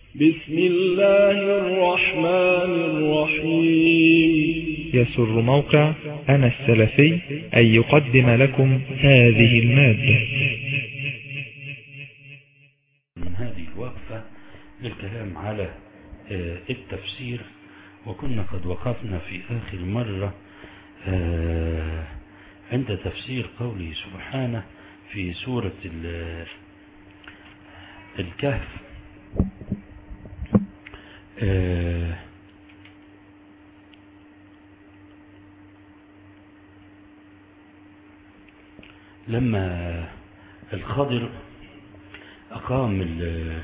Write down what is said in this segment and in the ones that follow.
بسم الله الرحمن الرحيم يسر موقع أنا السلفي أن يقدم لكم هذه المادة من هذه الوقفة للكلام على آه، التفسير وكنا قد وقفنا في آخر مرة آه، عند تفسير قوله سبحانه في سورة ال- الكهف آه، لما الخضر أقام ال-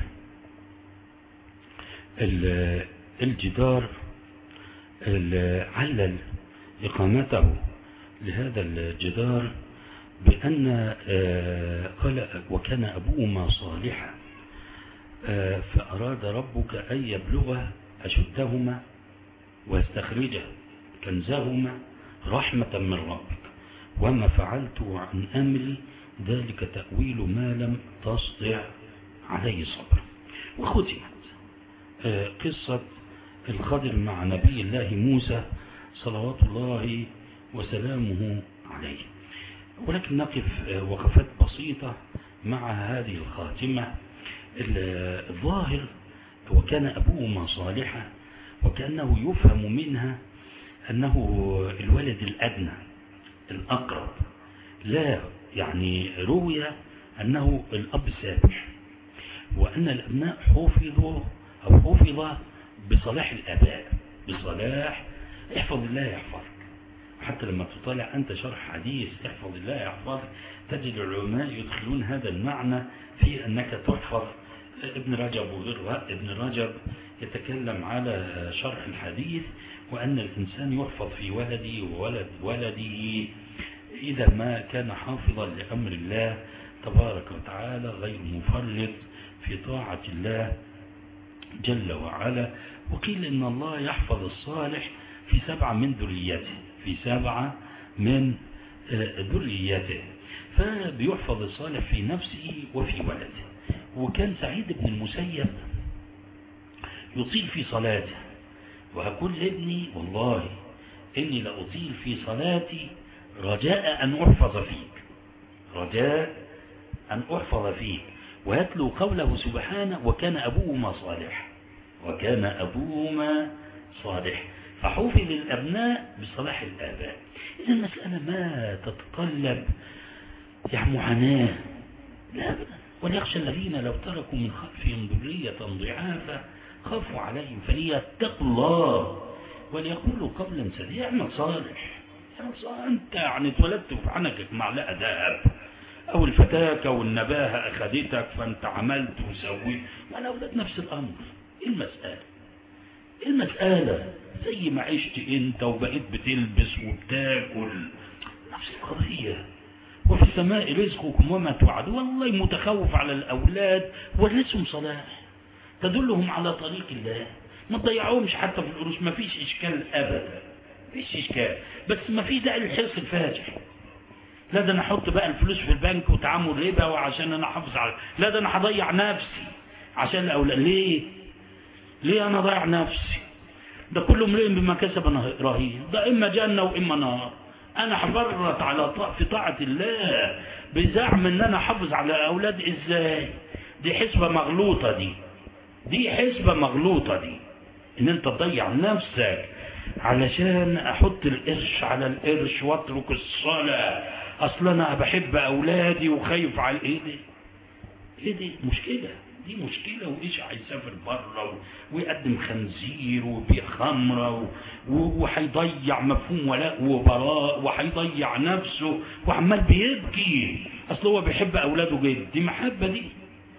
ال- الجدار ال- علل إقامته لهذا الجدار بأن آه، قال وكان أبوهما صالحا آه، فأراد ربك أن يبلغ أشدهما ويستخرج كنزهما رحمة من ربك وما فعلت عن أمري ذلك تأويل ما لم تستطع عليه صبرا وختمت آه، قصة الخضر مع نبي الله موسى صلوات الله وسلامه عليه ولكن نقف آه، وقفات بسيطة مع هذه الخاتمة ال- الظاهر وكان أبوهما صالحا وكأنه يفهم منها أنه الولد الأدنى الأقرب لا يعني روي أنه الأب سابح وأن الأبناء حفظوا أو حفظ بصلاح الآباء بصلاح احفظ الله يحفظك حتى لما تطالع أنت شرح حديث احفظ الله يحفظك تجد العلماء يدخلون هذا المعنى في أنك تحفظ ابن رجب وغيره ابن رجب يتكلم على شرح الحديث وأن الإنسان يحفظ في ولده وولد ولده إذا ما كان حافظا لأمر الله تبارك وتعالى غير مفرط في طاعة الله جل وعلا وقيل إن الله يحفظ الصالح في سبعة من ذريته في سبعة من آه، ذريته فبيحفظ الصالح في نفسه وفي ولده وكان سعيد بن المسيب يطيل في صلاته وأقول لابني والله إني لأطيل في صلاتي رجاء أن أحفظ فيك رجاء أن أحفظ فيك ويتلو قوله سبحانه وكان أبوهما صالح وكان أبوهما صالح فحفظ الأبناء بصلاح الآباء إذا المسألة ما تتطلب يعني معاناة لا أبدا وليخشى الذين لو تركوا من خلفهم ذرية ضعافا خافوا عليهم فليتقوا الله وليقولوا قولا سديدا اعمل صالح اعمل صالح انت يعني اتولدت في عنقك معلقه ذهب او الفتاكه والنباهه اخذتك فانت عملت وسويت ما الاولاد نفس الامر ايه المساله ايه المساله زي ما عشت انت وبقيت بتلبس وبتاكل نفس القضيه وفي السماء رزقكم وما توعدون والله متخوف على الأولاد ورثهم صلاح تدلهم على طريق الله ما تضيعوهمش حتى في القروش ما فيش إشكال أبدا فيش إشكال بس ما في داعي للحرص الفاجح لا ده أنا أحط بقى الفلوس في البنك وتعامل ربا وعشان أنا أحافظ على لا ده أنا هضيع نفسي عشان الأولاد ليه؟ ليه أنا ضيع نفسي؟ ده كل امرئ بما كسب أنا رهين ده إما جنة وإما نار انا حفرت على طاعة في طاعة الله بزعم ان انا حافظ على اولاد ازاي دي حسبة مغلوطة دي دي حسبة مغلوطة دي ان انت تضيع نفسك علشان احط القرش على القرش واترك الصلاة اصلا انا بحب اولادي وخايف على ايه دي ايه دي مشكلة دي مشكلة وإيش هيسافر بره ويقدم خنزير ويبيع خمرة و- و- وهيضيع مفهوم ولاء وبراء وهيضيع نفسه وعمال بيبكي أصل هو بيحب أولاده جدا دي محبة دي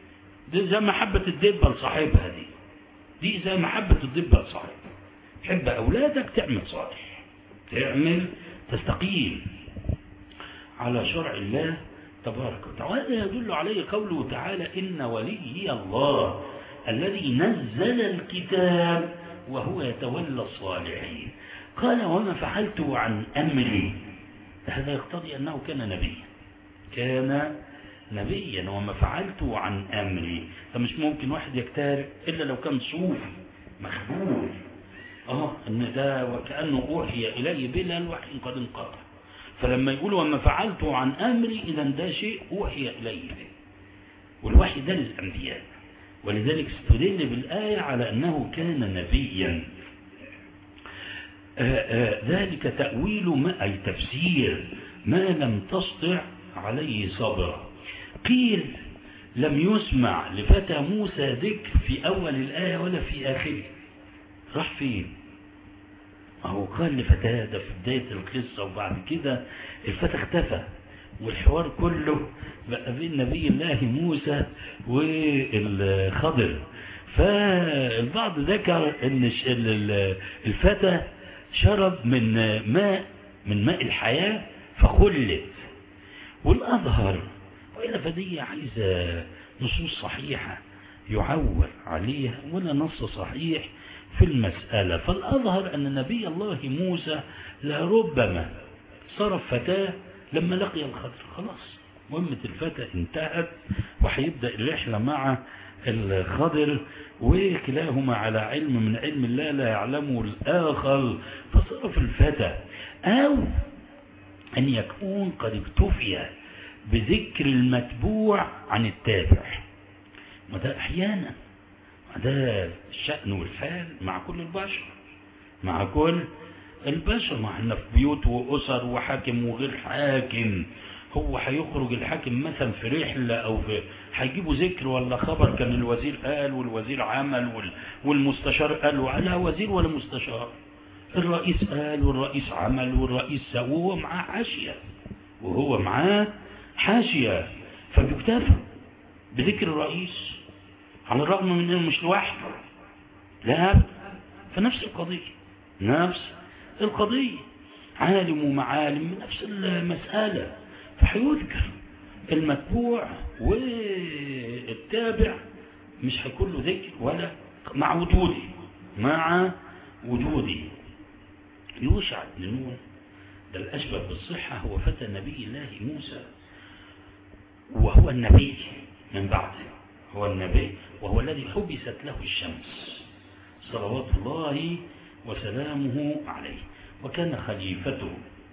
دي زي محبة الدبة لصاحبها دي دي زي محبة الدبة لصاحبها تحب أولادك تعمل صالح تعمل تستقيم على شرع الله تبارك وتعالى وهذا يدل عليه قوله تعالى إن وليي الله الذي نزل الكتاب وهو يتولى الصالحين قال وما فعلت عن أمري هذا يقتضي أنه كان نبيا كان نبيا وما فعلته عن أمري فمش ممكن واحد يجتهد إلا لو كان صوفي مخبول اه ان ده وكأنه أوحي إلي بلا الوحي قد انقطع فلما يقول وما فعلته عن أمري إذا ده شيء أوحي إلي به والوحي ده للأنبياء ولذلك استدل بالآية على أنه كان نبيا آآ آآ ذلك تأويل ما أي تفسير ما لم تسطع عليه صبرا قيل لم يسمع لفتى موسى ذكر في أول الآية ولا في آخره راح فين هو قال لفتاة ده في بداية القصة وبعد كده الفتى اختفى والحوار كله بقى بين نبي الله موسى والخضر فالبعض ذكر ان الفتى شرب من ماء من ماء الحياة فخلت والأظهر وإلا فدي عايزة نصوص صحيحة يعول عليها ولا نص صحيح في المسألة فالأظهر أن نبي الله موسى لربما صرف فتاة لما لقي الخضر خلاص مهمة الفتى انتهت وهيبدأ الرحلة مع الخضر وكلاهما على علم من علم الله لا يعلمه الآخر فصرف الفتى أو أن يكون قد اكتفي بذكر المتبوع عن التابع وده أحيانا ده الشأن والحال مع كل البشر مع كل البشر ما احنا في بيوت وأسر وحاكم وغير حاكم هو هيخرج الحاكم مثلا في رحلة أو في هيجيبوا ذكر ولا خبر كان الوزير قال والوزير عمل وال... والمستشار قال ولا وزير ولا مستشار الرئيس قال والرئيس عمل والرئيس سوى وهو معاه حاشية وهو معاه حاشية فبيكتفى بذكر الرئيس على الرغم من انه مش لوحده لا فنفس القضية نفس القضية عالم ومعالم نفس المسألة فحيذكر المتبوع والتابع مش هيكون له ذكر ولا مع وجوده مع وجوده يوشع بن نون ده الأشبه بالصحة هو فتى نبي الله موسى وهو النبي من بعده هو النبي وهو الذي حبست له الشمس صلوات الله وسلامه عليه وكان خليفته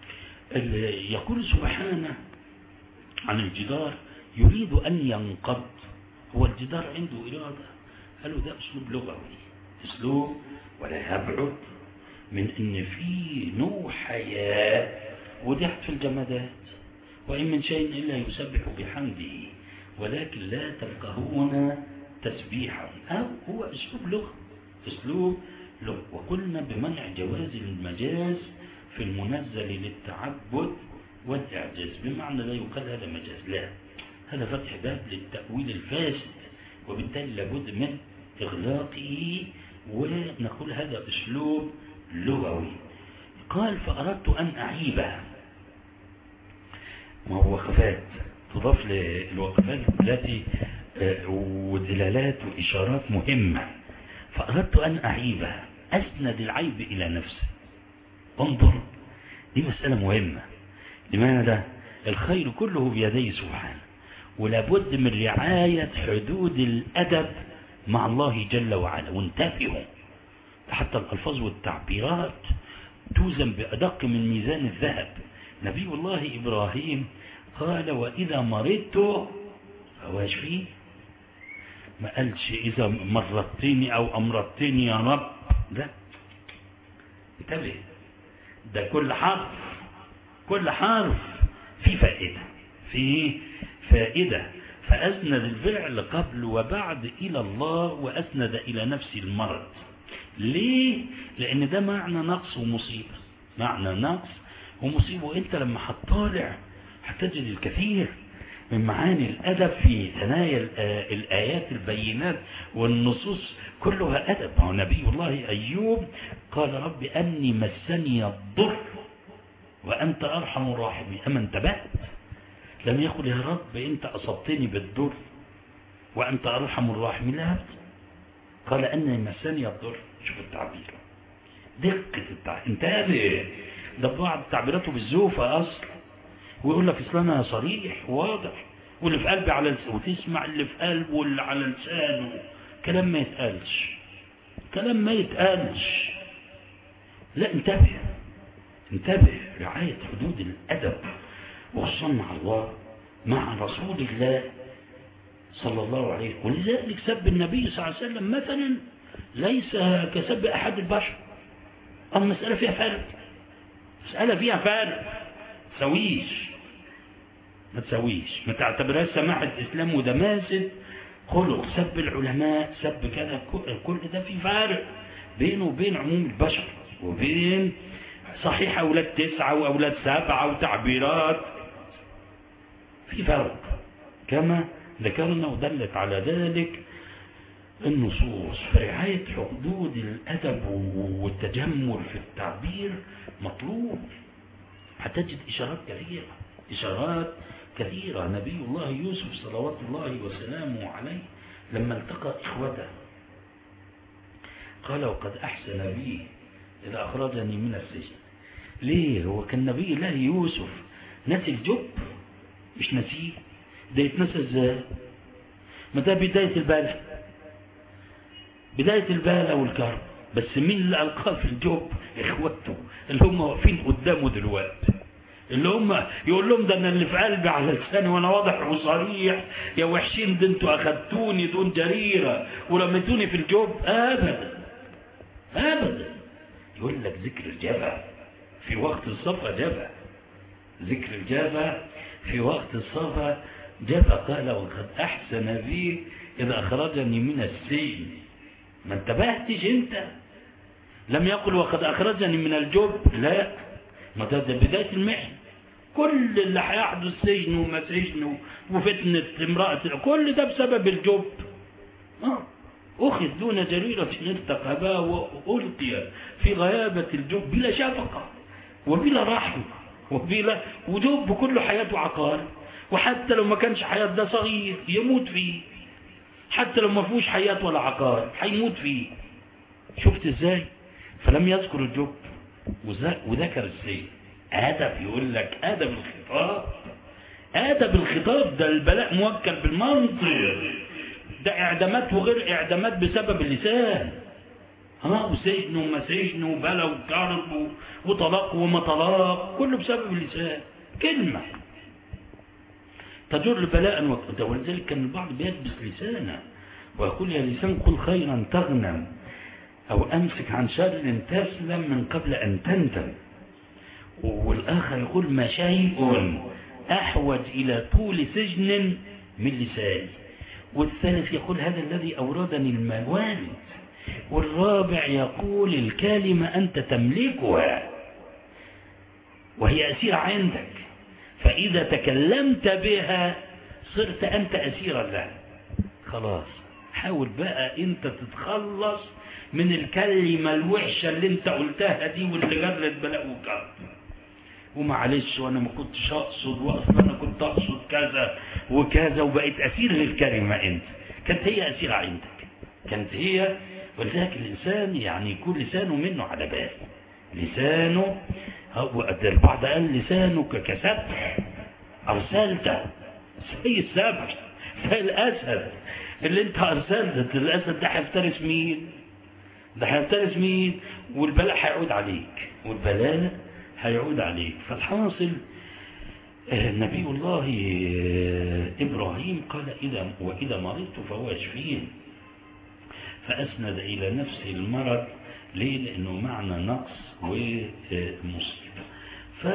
يقول سبحانه عن الجدار يريد أن ينقض هو الجدار عنده إرادة قالوا ده أسلوب لغوي أسلوب ولا يبعد من أن في نوع حياة ودحت في الجمادات وإن من شيء إلا يسبح بحمده ولكن لا تفقهون تسبيحا أو هو أسلوب لغة أسلوب لغة وقلنا بمنع جواز المجاز في المنزل للتعبد والإعجاز بمعنى لا يقال هذا مجاز لا هذا فتح باب للتأويل الفاسد وبالتالي لابد من إغلاقه ونقول هذا أسلوب لغوي قال فأردت أن أعيبه ما هو وقفات تضاف للوقفات التي ودلالات وإشارات مهمة فأردت أن أعيبها أسند العيب إلى نفسه انظر دي مسألة مهمة لماذا الخير كله بيديه سبحانه ولابد من رعاية حدود الأدب مع الله جل وعلا وانتبهوا حتى الألفاظ والتعبيرات توزن بأدق من ميزان الذهب نبي الله إبراهيم قال وإذا مرضت فواشفي ما قالش إذا مرضتني أو أمرضتني يا رب لا انتبه ده كل حرف كل حرف في فائدة في فائدة فأسند الفعل قبل وبعد إلى الله وأسند إلى نفس المرض ليه؟ لأن ده معنى نقص ومصيبة معنى نقص ومصيبة وإنت لما هتطالع هتجد الكثير من معاني الأدب في ثنايا الآيات البينات والنصوص كلها أدب هو نبي الله أيوب قال رب أني مسني الضر وأنت أرحم الراحمين أما انتبهت لم يقل يا رب أنت أصبتني بالضر وأنت أرحم الراحمين لا قال أني مسني الضر شوف التعبير دقة التعبير انتبه ده بعض تعبيراته بالزوفة أصلا ويقول لك إسلامها صريح واضح واللي في قلبي على لسانه وتسمع اللي في قلبه واللي على لسانه كلام ما يتقالش كلام ما يتقالش لا انتبه انتبه رعاية حدود الأدب وخصوصا مع الله مع رسول الله صلى الله عليه وسلم ولذلك سب النبي صلى الله عليه وسلم مثلا ليس كسب أحد البشر المسألة فيها فرق مسألة فيها فرق تسويش ما تسويش ما تعتبرهاش سماحة إسلام وده ماسد خلق سب العلماء سب كذا كل ده في فرق بينه وبين عموم البشر وبين صحيح أولاد تسعة وأولاد سبعة وتعبيرات في فرق كما ذكرنا ودلت على ذلك النصوص فرعاية حدود الأدب والتجمل في التعبير مطلوب هتجد إشارات كثيرة إشارات كثيرة نبي الله يوسف صلوات الله وسلامه عليه لما التقى إخوته قال وقد أحسن بي إذا أخرجني من السجن ليه هو كان نبي الله يوسف نسي الجب مش نسيه ده يتنسى ازاي ما ده بداية البالة بداية البالة والكرب بس مين اللي ألقاه في الجب إخوته اللي هم واقفين قدامه دلوقتي اللي هم يقول لهم ده انا اللي في قلبي على لساني وانا واضح وصريح يا وحشين ده انتوا اخدتوني دون جريره ورميتوني في الجب ابدا ابدا يقول لك ذكر الجبهه في وقت الصفا جبهه ذكر الجبهه في وقت الصفا جبهه قال وقد احسن بي اذا اخرجني من السجن ما انتبهتش انت لم يقل وقد اخرجني من الجب لا ما ده ده بداية المحن كل اللي هيحدث سجن وما سجن وفتنة امرأة كل ده بسبب الجب آه. أخذ دون جريرة ارتقبا وألقي في غيابة الجب بلا شفقة وبلا رحمة وبلا وجب كل حياته عقار وحتى لو ما كانش حياة ده صغير يموت فيه حتى لو ما فيهوش حياة ولا عقار هيموت فيه شفت ازاي فلم يذكر الجب وذكر السيد أدب يقول لك أدب الخطاب أدب الخطاب ده البلاء موكل بالمنطق ده إعدامات وغير إعدامات بسبب اللسان ها وسجن وما سجن وبلا وكرب وطلاق وما طلاق كله بسبب اللسان كلمة تجر بلاء وقتا ولذلك كان البعض بيلبس لسانه ويقول يا لسان قل خيرا تغنم أو أمسك عن شر تسلم من قبل أن تندم والآخر يقول ما شيء أحوج إلى طول سجن من لساني والثالث يقول هذا الذي أوردني الموالد والرابع يقول الكلمة أنت تملكها وهي أسيرة عندك فإذا تكلمت بها صرت أنت أسيرا لها خلاص حاول بقى أنت تتخلص من الكلمة الوحشة اللي انت قلتها دي واللي جرت بلاء وكرب ومعلش وانا ما كنتش اقصد واصلا انا كنت اقصد كذا وكذا وبقيت اسير للكلمة انت كانت هي اسيرة عندك كانت هي ولذلك الانسان يعني يكون لسانه منه على بال لسانه البعض قال لسانك كسبح ارسلت زي السبح زي الاسد اللي انت ارسلت الاسد ده هيفترس مين ده هيفترس مين والبلاء هيعود عليك والبلاء هيعود عليك فالحاصل نبي الله إبراهيم قال إذا وإذا مرضت فهو يشفين فأسند إلى نفسه المرض ليه لأنه معنى نقص ومصيبة ف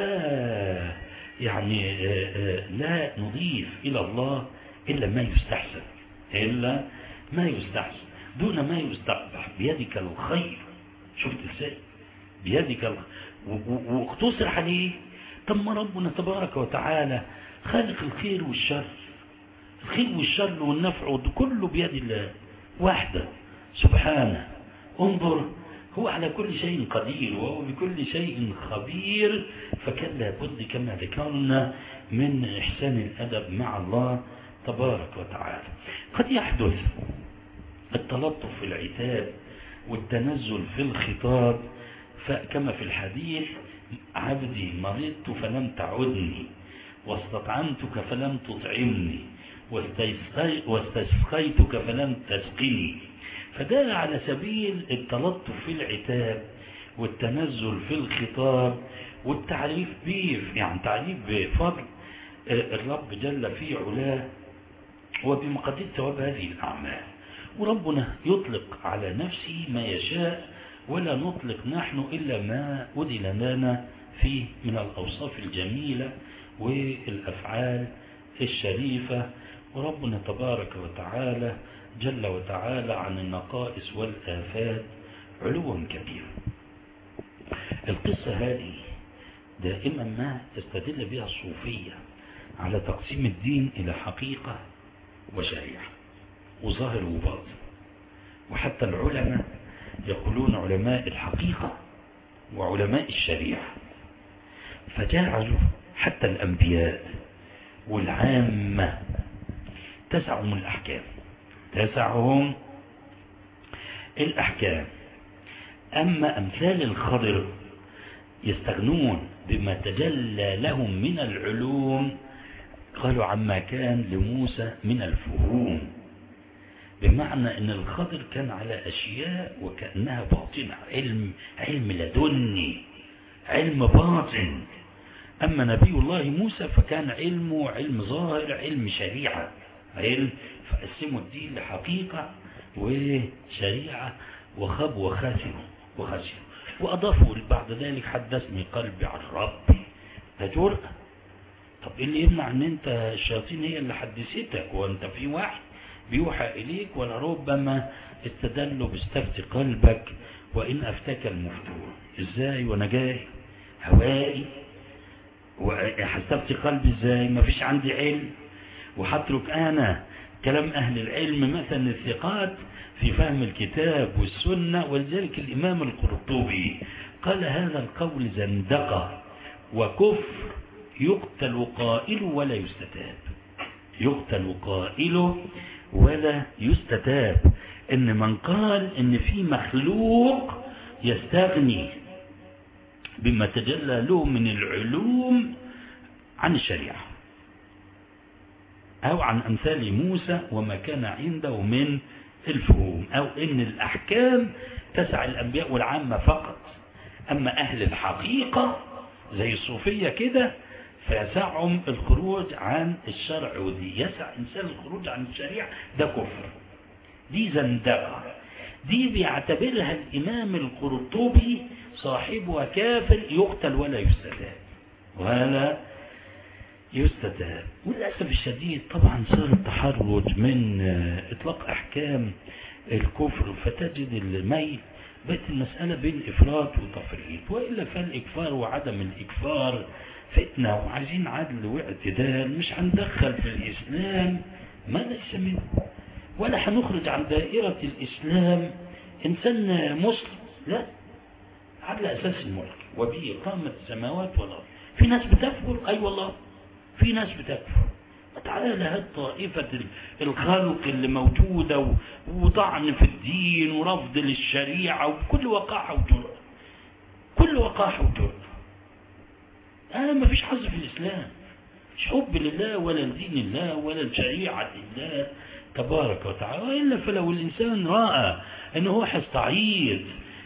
يعني لا نضيف إلى الله إلا ما يستحسن إلا ما يستحسن دون ما يستقبح بيدك الخير شفت ازاي بيدك الخير واقتصر عليه طب ما ربنا تبارك وتعالى خالق الخير والشر الخير والشر والنفع كله بيد الله وحده سبحانه انظر هو على كل شيء قدير وهو بكل شيء خبير فكان لابد كما ذكرنا من إحسان الأدب مع الله تبارك وتعالى قد يحدث التلطف في العتاب والتنزل في الخطاب فكما في الحديث عبدي مرضت فلم تعدني واستطعمتك فلم تطعمني واستسقي- واستسقيتك فلم تسقني فده على سبيل التلطف في العتاب والتنزل في الخطاب والتعريف به يعني تعريف بفضل آه، الرب جل في علاه وبمقدار ثواب هذه الأعمال وربنا يطلق على نفسه ما يشاء ولا نطلق نحن إلا ما أذن لنا فيه من الأوصاف الجميلة والأفعال الشريفة وربنا تبارك وتعالى جل وتعالى عن النقائص والآفات علوا كبيرا القصة هذه دائما ما تستدل بها الصوفية على تقسيم الدين إلى حقيقة وشريعة وظاهر وباطن وحتى العلماء يقولون علماء الحقيقة وعلماء الشريعة فجعلوا حتى الأنبياء والعامة تسعهم الأحكام تسعهم الأحكام أما أمثال الخضر يستغنون بما تجلى لهم من العلوم قالوا عما كان لموسى من الفهوم بمعنى ان الخضر كان على اشياء وكانها باطنه علم علم لدني علم باطن اما نبي الله موسى فكان علمه علم ظاهر علم شريعه علم فقسموا الدين لحقيقه وشريعه وخب وخاسر وخسر واضافوا بعد ذلك حدثني قلبي عن ربي ده جرأة طب ايه اللي يمنع ان انت الشياطين هي اللي حدثتك وانت في وحي بيوحى إليك ولربما استدلوا باستفت قلبك وإن أفتك المفتون إزاي وأنا جاي هوائي وهستفتي قلبي إزاي ما فيش عندي علم وهترك أنا كلام أهل العلم مثلا الثقات في فهم الكتاب والسنة ولذلك الإمام القرطبي قال هذا القول زندقة وكفر يقتل قائله ولا يستتاب يقتل قائله ولا يستتاب ان من قال ان في مخلوق يستغني بما تجلى له من العلوم عن الشريعة او عن امثال موسى وما كان عنده من الفهوم او ان الاحكام تسع الانبياء والعامة فقط اما اهل الحقيقة زي الصوفية كده فيسعهم الخروج عن الشرع ودي يسع إنسان الخروج عن الشريعة ده كفر دي زندقة دي بيعتبرها الإمام القرطبي صاحبها كافر يقتل ولا يستتاب ولا يستتاب وللأسف الشديد طبعا صار التحرج من إطلاق أحكام الكفر فتجد الميل بقت المسألة بين إفراط وتفريط وإلا فالإكفار وعدم الإكفار فتنة وعايزين عدل واعتدال مش هندخل في الإسلام ما ليس منه ولا هنخرج عن دائرة الإسلام إنسان مسلم لا على أساس الملك وبه قامت السماوات والأرض في ناس بتكفر أي والله في ناس بتكفر تعالى هات طائفة الخلق اللي موجودة وطعن في الدين ورفض للشريعة وكل وقاحة وجرأة كل وقاحة وجرأة أنا ما فيش حظ في الإسلام مش حب لله ولا لدين الله ولا لشريعة الله تبارك وتعالى وإلا فلو الإنسان رأى أنه هو هيستعيد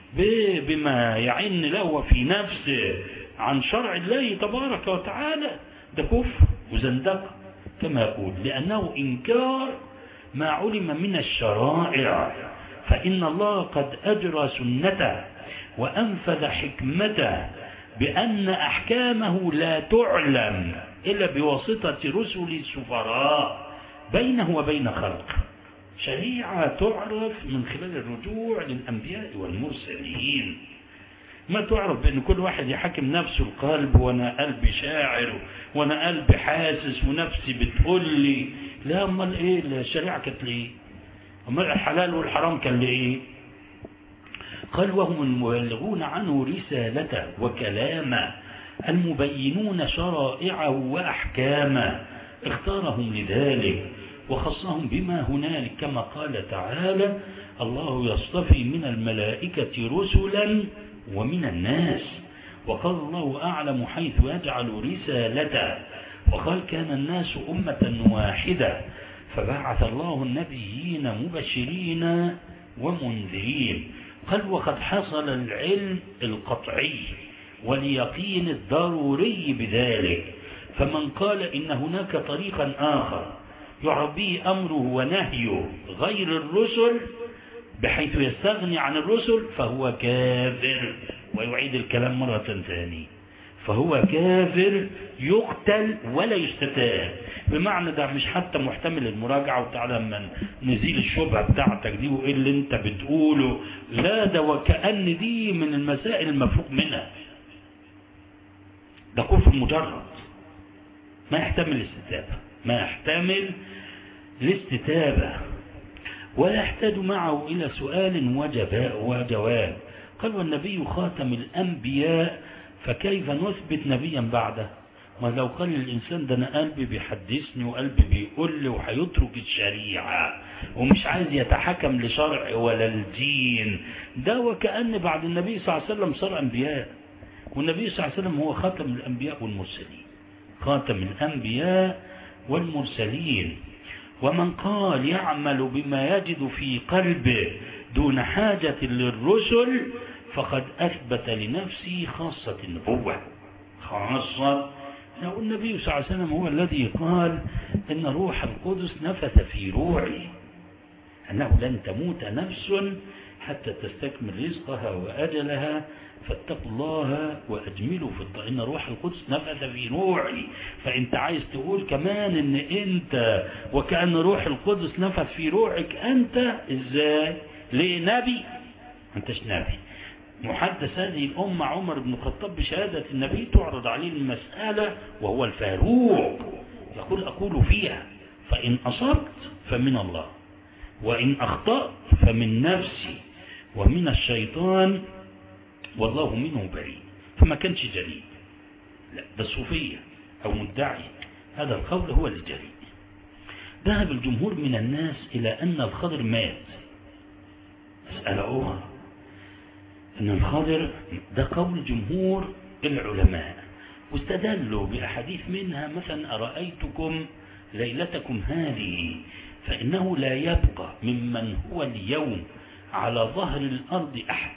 بما يعن له في نفسه عن شرع الله تبارك وتعالى ده كفر وزندقة كما يقول لأنه إنكار ما علم من الشرائع فإن الله قد أجرى سنته وأنفذ حكمته بأن أحكامه لا تعلم إلا بواسطة رسل سفراء بينه وبين خلقه شريعة تعرف من خلال الرجوع للأنبياء والمرسلين ما تعرف بأن كل واحد يحكم نفسه القلب وأنا قلبي شاعر وأنا قلبي حاسس ونفسي بتقول لي لا أمال إيه الشريعة كانت ليه أمال الحلال والحرام كان لإيه قال وهم المبلغون عنه رسالته وكلامه المبينون شرائعه وأحكامه اختارهم لذلك وخصهم بما هنالك كما قال تعالى الله يصطفي من الملائكة رسلا ومن الناس وقال الله أعلم حيث يجعل رسالته وقال كان الناس أمة واحدة فبعث الله النبيين مبشرين ومنذرين قال وقد حصل العلم القطعي واليقين الضروري بذلك فمن قال إن هناك طريقا آخر يعرف به أمره ونهيه غير الرسل بحيث يستغني عن الرسل فهو كافر ويعيد الكلام مرة ثانية فهو كافر يقتل ولا يستتاب بمعنى ده مش حتى محتمل المراجعة وتعالى من نزيل الشبهة بتاعتك دي وايه اللي انت بتقوله لا ده وكأن دي من المسائل المفروغ منها ده كفر مجرد ما يحتمل الاستتابة ما يحتمل الاستتابة ولا يحتاج معه إلى سؤال وجواب قال والنبي خاتم الأنبياء فكيف نثبت نبيا بعده ما لو قال الإنسان ده أنا قلبي بيحدثني وقلبي بيقول لي وهيترك الشريعة ومش عايز يتحكم لشرع ولا الدين ده وكأن بعد النبي صلى الله عليه وسلم صار أنبياء والنبي صلى الله عليه وسلم هو خاتم الأنبياء والمرسلين خاتم الأنبياء والمرسلين ومن قال يعمل بما يجد في قلبه دون حاجة للرسل فقد أثبت لنفسه خاصة النبوة خاصة لو النبي صلى الله عليه وسلم هو الذي قال إن روح القدس نفث في روعي أنه لن تموت نفس حتى تستكمل رزقها وأجلها فاتقوا الله وأجملوا في الطاعة إن روح القدس نفذ في روعي فأنت عايز تقول كمان إن أنت وكأن روح القدس نفذ في روعك أنت إزاي ليه نبي أنتش نبي محدث هذه الأمة عمر بن الخطاب بشهادة النبي تعرض عليه المسألة وهو الفاروق يقول أقول فيها فإن أصبت فمن الله وإن أخطأت فمن نفسي ومن الشيطان والله منه بريء فما كانش جريء لا ده صوفية أو مدعي هذا القول هو الجريء ذهب الجمهور من الناس إلى أن الخضر مات مسألة أخرى أن الخضر ده قول جمهور العلماء واستدلوا بأحاديث منها مثلا أرأيتكم ليلتكم هذه فإنه لا يبقى ممن هو اليوم على ظهر الأرض أحد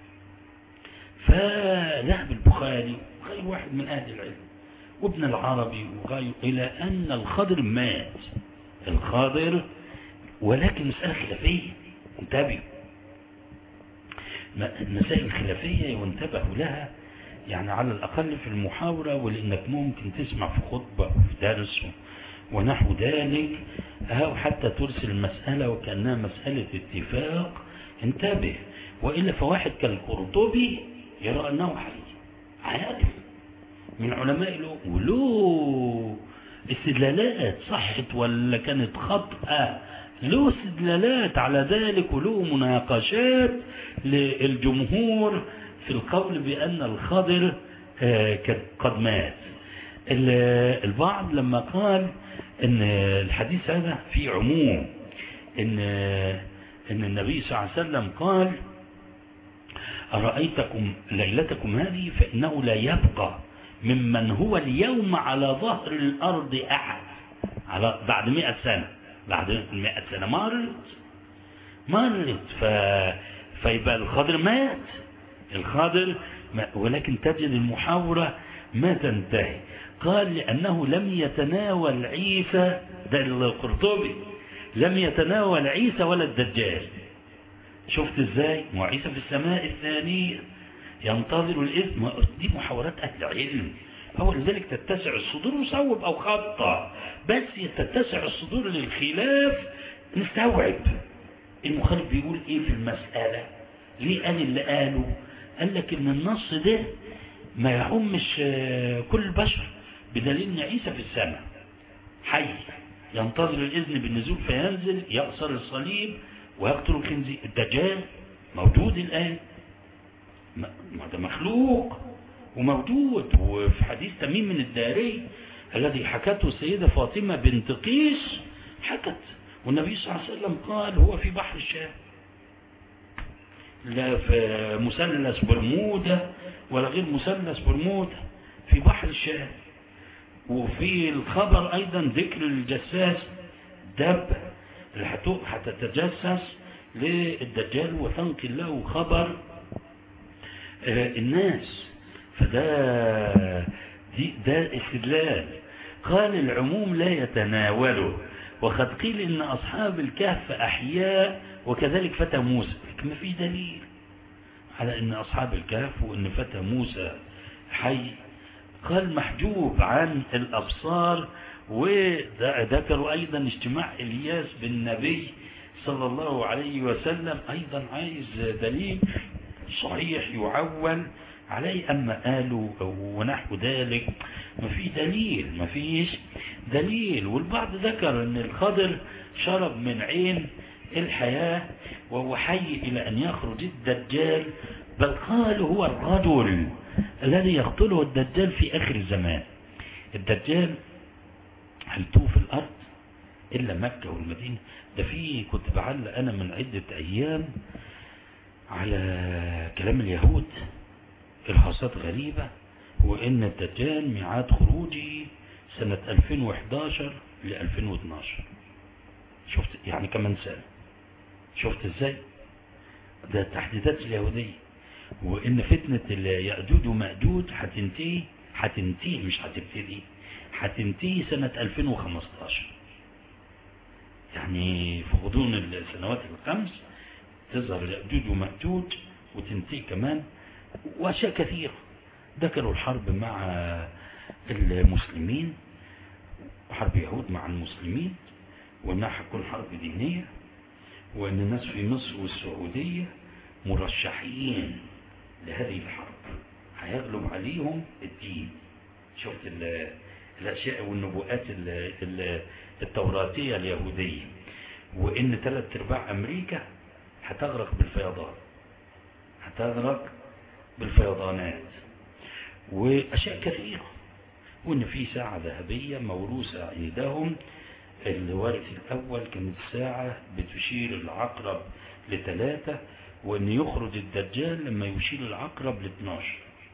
فذهب البخاري وغير واحد من أهل العلم وابن العربي وغير إلى أن الخضر مات الخضر ولكن مسألة خلافية انتبهوا المسائل الخلافية ينتبه لها يعني على الأقل في المحاورة ولأنك ممكن تسمع في خطبة وفي درس ونحو ذلك أو حتى ترسل المسألة وكأنها مسألة اتفاق انتبه وإلا فواحد كالقرطبي يرى أنه حي عالم من علماء له وله استدلالات صحت ولا كانت خطأة له استدلالات على ذلك وله مناقشات للجمهور في القول بأن الخضر قد مات البعض لما قال ان الحديث هذا في عموم ان ان النبي صلى الله عليه وسلم قال أرأيتكم ليلتكم هذه فإنه لا يبقى ممن هو اليوم على ظهر الأرض أحد على بعد مئة سنة بعد مئة سنة مرت مرت ف... فيبقى الخضر مات الخضر ما... ولكن تجد المحاورة ما تنتهي قال لأنه لم يتناول عيسى ده القرطبي لم يتناول عيسى ولا الدجال شفت ازاي ما عيسى في السماء الثانية ينتظر الإذن دي محاورات أهل علم هو لذلك تتسع الصدور وصوب أو خطة بس تتسع الصدور للخلاف نستوعب المخالف بيقول ايه في المسألة ليه قال اللي قاله قال لك ان النص ده ما يعمش كل البشر بدليل ان عيسى في السماء حي ينتظر الإذن بالنزول فينزل يأسر الصليب ويقتل الخنزير الدجال موجود الآن ما ده مخلوق وموجود وفي حديث تميم من الداري الذي حكته السيدة فاطمة بنت قيس حكت والنبي صلى الله عليه وسلم قال هو في بحر الشام لا في مثلث برمودا ولا غير مثلث برمودا في بحر الشام وفي الخبر أيضا ذكر الجساس الدابة اللي هتتجسس للدجال وتنقل له خبر الناس فده دي ده استدلال قال العموم لا يتناوله وقد قيل ان اصحاب الكهف احياء وكذلك فتى موسى ما في دليل على ان اصحاب الكهف وان فتى موسى حي قال محجوب عن الابصار وذكروا ايضا اجتماع الياس بالنبي صلى الله عليه وسلم ايضا عايز دليل صحيح يعول عليه أما قالوا ونحو ذلك ما في دليل ما فيش دليل والبعض ذكر أن الخضر شرب من عين الحياة وهو حي إلى أن يخرج الدجال بل قالوا هو الرجل الذي يقتله الدجال في آخر الزمان الدجال هل في الأرض إلا مكة والمدينة ده في كنت بعلق أنا من عدة أيام على كلام اليهود الحصات غريبة وإن الدجال ميعاد خروجه سنة 2011 ل 2012 شفت يعني كمان سنة شفت ازاي ده تحديدات اليهودية وإن فتنة يأجوج ومأجوج هتنتهي هتنتهي مش هتبتدي هتنتهي سنة 2015 يعني في غضون السنوات الخمس تظهر يأجوج ومأجوج وتنتهي كمان وأشياء كثيرة ذكروا الحرب مع المسلمين حرب يهود مع المسلمين وانها حتكون حرب دينية وان الناس في مصر والسعودية مرشحين لهذه الحرب هيغلب عليهم الدين شفت الاشياء والنبوءات التوراتية اليهودية وان ثلاث ارباع امريكا هتغرق بالفيضان هتغرق بالفيضانات وأشياء كثيرة وإن في ساعة ذهبية موروثة عندهم الوارث الأول كانت ساعة بتشير العقرب لثلاثة وإن يخرج الدجال لما يشير العقرب ل 12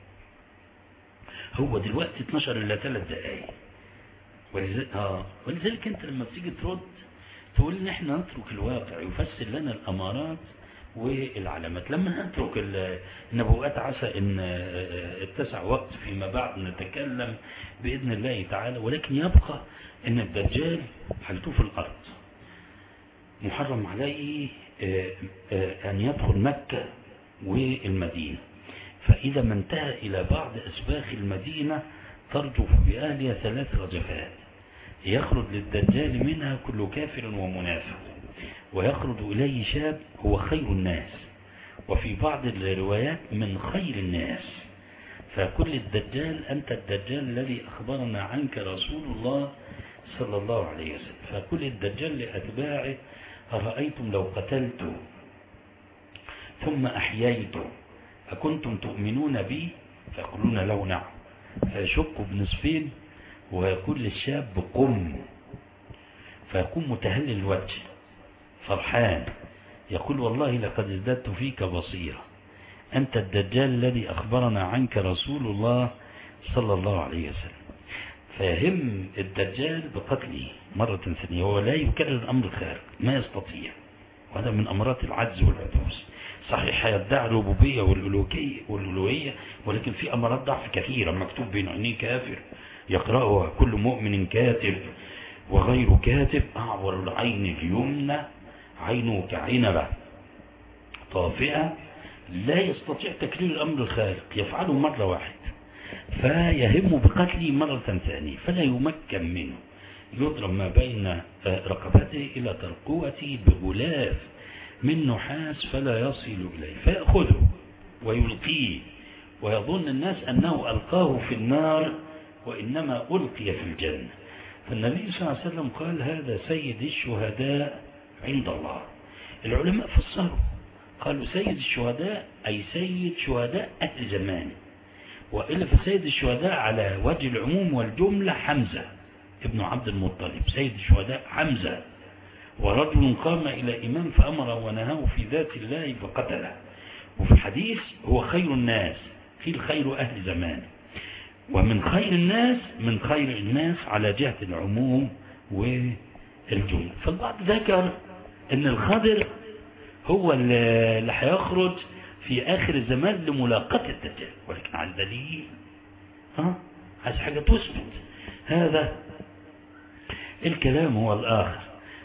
هو دلوقتي 12 إلا ثلاث دقايق ولذلك, آه ولذلك أنت لما بتيجي ترد تقول إن إحنا نترك الواقع يفسر لنا الأمارات والعلامات لما نترك النبوءات عسى ان اتسع وقت فيما بعد نتكلم بإذن الله تعالى ولكن يبقى ان الدجال حلته في الأرض محرم عليه أن يدخل مكة والمدينة فإذا ما انتهى إلى بعض أسباخ المدينة ترجف بأهلها ثلاث رجفات يخرج للدجال منها كل كافر ومنافق ويخرج إليه شاب هو خير الناس وفي بعض الروايات من خير الناس فكل الدجال أنت الدجال الذي أخبرنا عنك رسول الله صلى الله عليه وسلم فكل الدجال لأتباعه أرأيتم لو قتلت ثم أحييت أكنتم تؤمنون بي فيقولون له نعم فيشك بنصفين ويقول للشاب قم فيكون متهلل الوجه فرحان يقول والله لقد ازددت فيك بصيرة أنت الدجال الذي أخبرنا عنك رسول الله صلى الله عليه وسلم فيهم الدجال بقتله مرة ثانية هو لا يكرر الأمر الخارج ما يستطيع وهذا من أمرات العجز والعجوز صحيح يدعي الربوبية والألوهية ولكن في أمرات ضعف كثيرة مكتوب بين عينيه كافر يقرأها كل مؤمن كاتب وغير كاتب أعور العين اليمنى عينه كعنبة طافئة لا يستطيع تكرير الأمر الخارق يفعله مرة واحدة فيهم بقتله مرة ثانية فلا يمكن منه يضرب ما بين رقبته إلى ترقوته بغلاف من نحاس فلا يصل إليه فيأخذه ويلقيه ويظن الناس أنه ألقاه في النار وإنما ألقي في الجنة فالنبي صلى الله عليه وسلم قال هذا سيد الشهداء عند الله العلماء فسروا قالوا سيد الشهداء أي سيد شهداء أهل زمانه وإلا فسيد الشهداء على وجه العموم والجملة حمزة ابن عبد المطلب سيد الشهداء حمزة ورجل قام إلى إمام فأمر ونهاه في ذات الله فقتله وفي الحديث هو خير الناس قيل خير أهل زمانه ومن خير الناس من خير الناس على جهة العموم الجنود فالبعض ذكر ان الخضر هو اللي اللي هيخرج في اخر الزمان لملاقاة الدجال ولكن عن دليل ها عايز حاجة تثبت هذا الكلام هو الآخر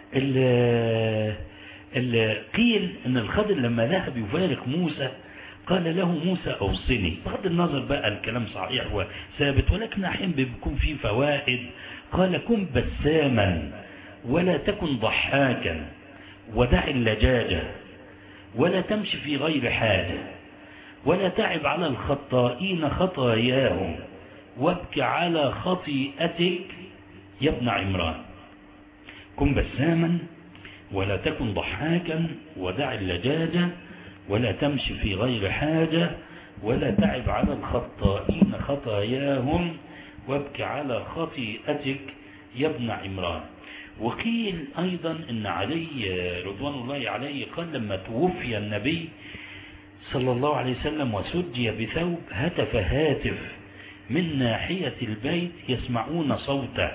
اللي, اللي قيل ان الخضر لما ذهب يفارق موسى قال له موسى أوصني بغض النظر بقى الكلام صحيح وثابت ولكن أحيانا بيكون فيه فوائد قال كن بساما ولا تكن ضحاكا ودع اللجاجة ولا تمشي في غير حاجة ولا تعب على الخطائين خطاياهم وابك على خطيئتك يا ابن عمران كن بساما ولا تكن ضحاكا ودع اللجاجة ولا تمشي في غير حاجة ولا تعب على الخطائين خطاياهم وابك على خطيئتك يا ابن عمران وقيل أيضا أن علي رضوان الله عليه قال لما توفي النبي صلى الله عليه وسلم وسجي بثوب هتف هاتف من ناحية البيت يسمعون صوته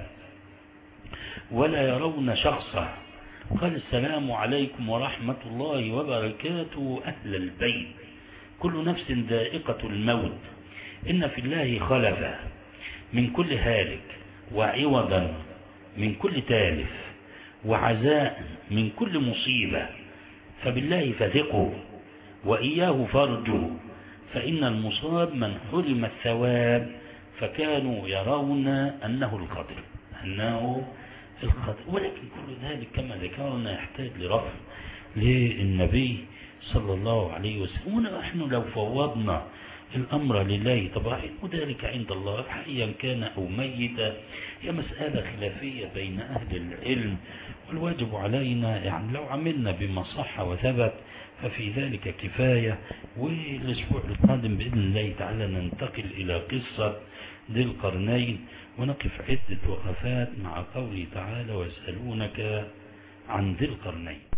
ولا يرون شخصه قال السلام عليكم ورحمة الله وبركاته أهل البيت كل نفس ذائقة الموت إن في الله خلفا من كل هالك وعوضا من كل تالف وعزاء من كل مصيبة فبالله فثقوا وإياه فارجوا فإن المصاب من حرم الثواب فكانوا يرون أنه القدر أنه القدر ولكن كل ذلك كما ذكرنا يحتاج لرفع للنبي صلى الله عليه وسلم ونحن لو فوضنا الأمر لله طبعا وذلك عند الله حيا كان أو ميتا هي مسألة خلافية بين أهل العلم والواجب علينا يعني لو عملنا بما صح وثبت ففي ذلك كفاية والأسبوع القادم بإذن الله تعالى ننتقل إلى قصة ذي القرنين ونقف عدة وقفات مع قوله تعالى ويسألونك عن ذي القرنين